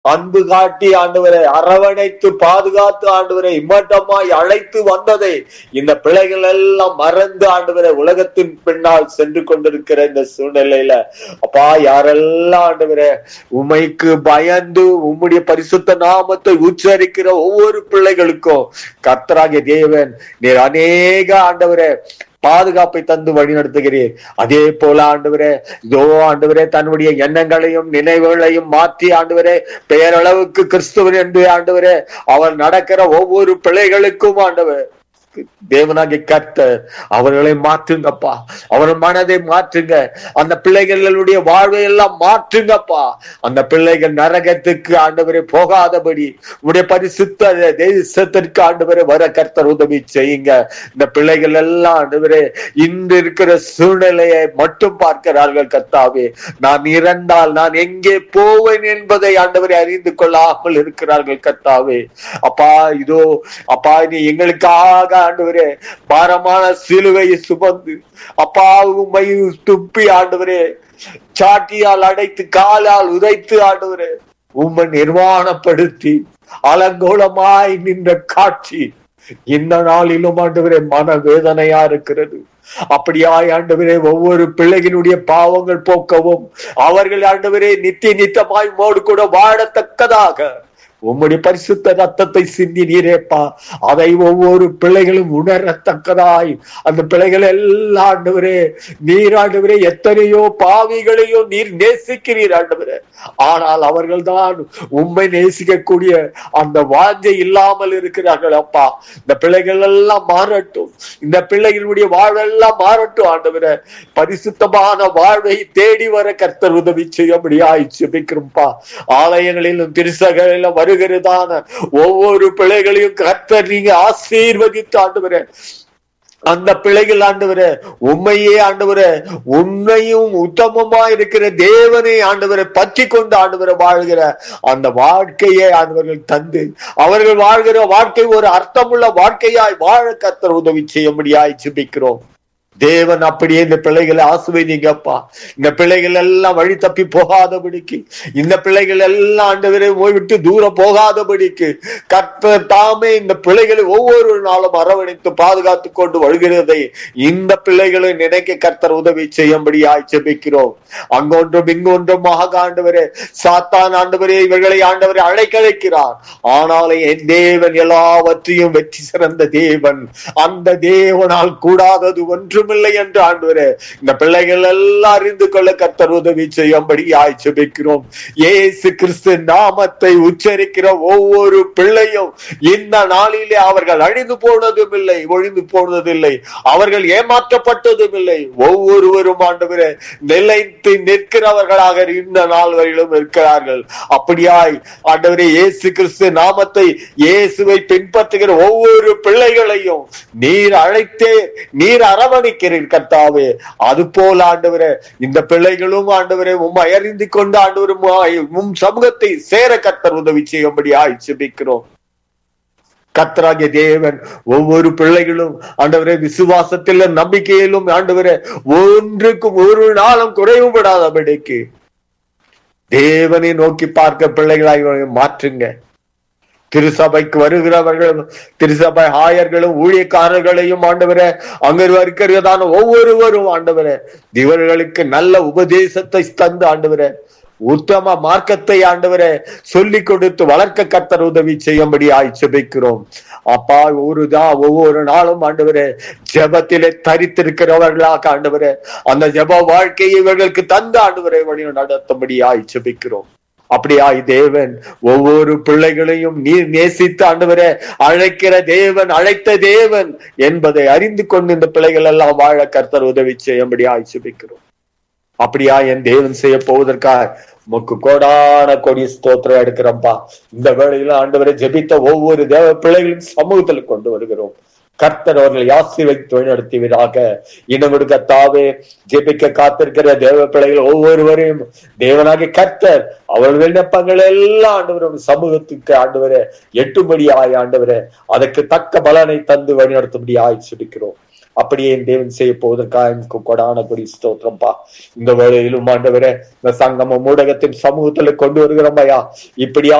அன்பு காட்டி ஆண்டவரை அரவணைத்து பாதுகாத்து ஆண்டவரை இம்மட்டமாய் அழைத்து வந்ததை இந்த பிள்ளைகள் எல்லாம் மறந்து ஆண்டவரை உலகத்தின் பின்னால் சென்று கொண்டிருக்கிற இந்த சூழ்நிலையில அப்பா யாரெல்லாம் ஆண்டவரை உமைக்கு பயந்து உம்முடைய பரிசுத்த நாமத்தை உச்சரிக்கிற ஒவ்வொரு பிள்ளைகளுக்கும் கர்த்தராகிய தேவன் நீர் அநேக ஆண்டவரை பாதுகாப்பை தந்து வழி நடத்துகிறீர் அதே போல ஆண்டவரே இதோ ஆண்டவரே தன்னுடைய எண்ணங்களையும் நினைவுகளையும் மாற்றி ஆண்டவரே பெயரளவுக்கு கிறிஸ்துவன் என்று ஆண்டவரே அவர் நடக்கிற ஒவ்வொரு பிள்ளைகளுக்கும் ஆண்டவர் தேவனாகிய கர்த்தர் அவர்களை மாற்றுங்கப்பா அவர் மனதை மாற்றுங்க அந்த பிள்ளைகளுடைய வாழ்வை எல்லாம் மாற்றுங்கப்பா அந்த பிள்ளைகள் நரகத்துக்கு ஆண்டவரை போகாதபடி உடைய பரிசுத்த தேசத்திற்கு ஆண்டவரை வர கர்த்தர் உதவி செய்யுங்க இந்த பிள்ளைகள் எல்லாம் ஆண்டவரே இன்று இருக்கிற சூழ்நிலையை மட்டும் பார்க்கிறார்கள் கர்த்தாவே நான் இறந்தால் நான் எங்கே போவேன் என்பதை ஆண்டவரை அறிந்து கொள்ளாமல் இருக்கிறார்கள் கர்த்தாவே அப்பா இதோ அப்பா நீ எங்களுக்காக ஆண்டவரே பாரமான சிலுவையை சுமந்து அப்பா உம்மை துப்பி ஆண்டவரே சாட்டியால் அடைத்து காலால் உதைத்து ஆண்டவரே உம்மை நிர்வாணப்படுத்தி அலங்கோலமாய் நின்ற காட்சி இந்த நாளிலும் ஆண்டவரே மன வேதனையா இருக்கிறது அப்படியாய் ஆண்டவரே ஒவ்வொரு பிள்ளைகளுடைய பாவங்கள் போக்கவும் அவர்கள் ஆண்டவரே நித்திய நித்தமாய் மோடு கூட வாழத்தக்கதாக உம்முடைய பரிசுத்த ரத்தத்தை சிந்தி நீரேப்பா அதை ஒவ்வொரு பிள்ளைகளும் உணரத்தக்கதாய் அந்த பிள்ளைகள் எல்லாம் ஆண்டவரே நீர் ஆண்டவரே எத்தனையோ பாவிகளையும் நீர் நேசிக்கிறீர் ஆண்டவரே ஆனால் அவர்கள் தான் உண்மை நேசிக்கக்கூடிய அந்த வாஞ்சை இல்லாமல் இருக்கிறார்கள் அப்பா இந்த பிள்ளைகள் எல்லாம் மாறட்டும் இந்த பிள்ளைகளுடைய வாழ்வெல்லாம் மாறட்டும் ஆண்டவரே பரிசுத்தமான வாழ்வை தேடி வர கர்த்தர் உதவி செய்யும்படியாய் ஜெபிக்கிறோம்ப்பா ஆலயங்களிலும் திருசகளிலும் வருகிறதான ஒவ்வொரு பிள்ளைகளையும் கர்த்தர் நீங்க ஆசீர்வதித்து ஆண்டவரே அந்த பிள்ளைகள் ஆண்டவரே உண்மையே ஆண்டவரே உண்மையும் உத்தமமா இருக்கிற தேவனை ஆண்டவரை பற்றி கொண்டு ஆண்டவரை வாழ்கிற அந்த வாழ்க்கையை ஆண்டவர்கள் தந்து அவர்கள் வாழ்கிற வாழ்க்கை ஒரு அர்த்தமுள்ள வாழ்க்கையாய் வாழ கர்த்தர் உதவி செய்யும்படியாய் ஜெபிக்கிறோம் தேவன் அப்படியே இந்த பிள்ளைகளை ஆசுவதிங்கப்பா இந்த பிள்ளைகள் எல்லாம் வழி தப்பி போகாதபடிக்கு இந்த பிள்ளைகள் எல்லாம் ஆண்டவரை விட்டு தூரம் போகாதபடிக்கு கர்த்தர் தாமே இந்த பிள்ளைகளை ஒவ்வொரு நாளும் அரவணைத்து பாதுகாத்து கொண்டு வருகிறதை இந்த பிள்ளைகளை நினைக்க கர்த்தர் உதவி செய்யும்படி ஆட்சேபிக்கிறோம் அங்கொன்றும் இங்கொன்றும் மக ஆண்டவரே சாத்தான் ஆண்டவரே இவர்களை ஆண்டவரை அழைக்கழைக்கிறார் ஆனாலும் என் தேவன் எல்லாவற்றையும் வெற்றி சிறந்த தேவன் அந்த தேவனால் கூடாதது ஒன்றும் இல்லை என்று ஆண்டவரே இந்த பிள்ளைகள் எல்லாம் அறிந்து கொள்ள கர்த்தர் உதவி செய்யும்படி ஆய்ச்சபிக்கிறோம் ஏசு கிறிஸ்து நாமத்தை உச்சரிக்கிற ஒவ்வொரு பிள்ளையும் இந்த நாளிலே அவர்கள் அழிந்து போனதும் இல்லை ஒழிந்து போனதில்லை அவர்கள் ஏமாற்றப்பட்டதும் இல்லை ஒவ்வொருவரும் ஆண்டவரே நிலைத்து நிற்கிறவர்களாக இந்த நாள் வரையிலும் இருக்கிறார்கள் அப்படியாய் ஆண்டவரே இயேசு கிறிஸ்து நாமத்தை இயேசுவை பின்பற்றுகிற ஒவ்வொரு பிள்ளைகளையும் நீர் அழைத்தே நீர் அரவணைக்கிறீர் கர்த்தாவே அது போல ஆண்டவரே இந்த பிள்ளைகளும் ஆண்டவரே உம்மை அறிந்து கொண்டு ஆண்டவரும் உம் சமூகத்தை சேர கர்த்தர் உதவி செய்யும்படி ஆய்ச்சிபிக்கிறோம் கத்தராகிய தேவன் ஒவ்வொரு பிள்ளைகளும் ஆண்டவரே விசுவாசத்திலும் நம்பிக்கையிலும் ஆண்டவரே ஒன்றுக்கும் ஒரு நாளும் குறைவுபடாதபடிக்கு தேவனை நோக்கி பார்க்க பிள்ளைகளாய் மாற்றுங்க திருசபைக்கு வருகிறவர்களும் திருசபை ஆயர்களும் ஊழியக்காரர்களையும் ஆண்டவரே அங்க இருக்கிறதான ஒவ்வொருவரும் ஆண்டவரே இவர்களுக்கு நல்ல உபதேசத்தை தந்து ஆண்டவரே உத்தம மார்க்கத்தை ஆண்டவரே சொல்லிக் கொடுத்து வளர்க்க கத்தர் உதவி செய்யும்படி ஆய்ச்சபிக்கிறோம் அப்பா ஒருதான் ஒவ்வொரு நாளும் ஆண்டவரே ஜபத்திலே தரித்திருக்கிறவர்களாக ஆண்டவரே அந்த ஜப வாழ்க்கையை இவர்களுக்கு தந்த ஆண்டவரை வழி நடத்தும்படி ஆய்ச்சபிக்கிறோம் அப்படியாய் தேவன் ஒவ்வொரு பிள்ளைகளையும் நீர் நேசித்து ஆண்டவரே அழைக்கிற தேவன் அழைத்த தேவன் என்பதை அறிந்து கொண்டு இந்த பிள்ளைகள் எல்லாம் வாழ கர்த்தர் உதவி செய்யும்படி ஆய்ச்சிபிக்கிறோம் அப்படியா என் தேவன் செய்ய போவதற்காக முக்கு கோடான கொடி ஸ்தோத்திரம் எடுக்கிறோம்ப்பா இந்த வேளையில ஆண்டவரை ஜெபித்த ஒவ்வொரு தேவ பிள்ளைகளின் சமூகத்தில் கொண்டு வருகிறோம் கர்த்தர் அவர்களை ஆசீர்வதித்து வழிநடத்துவீராக இனம் கத்தாவே ஜெபிக்க காத்திருக்கிற தேவ பிள்ளைகள் ஒவ்வொருவரையும் தேவனாகிய கர்த்தர் அவர்கள் விண்ணப்பங்கள் எல்லாம் ஆண்டவரும் சமூகத்துக்கு ஆண்டவரே எட்டும்படி ஆய் ஆண்டவரே அதற்கு தக்க பலனை தந்து வழிநடத்தும்படி ஆய் சுபிக்கிறோம் அப்படியே என் தேவன் செய்ய போவதற்காக எனக்கு கொடான கொடி ஸ்தோத்திரம்பா இந்த வேளையிலும் ஆண்டவரே இந்த சங்கம ஊடகத்தின் சமூகத்துல கொண்டு வருகிறோம் ஐயா இப்படியா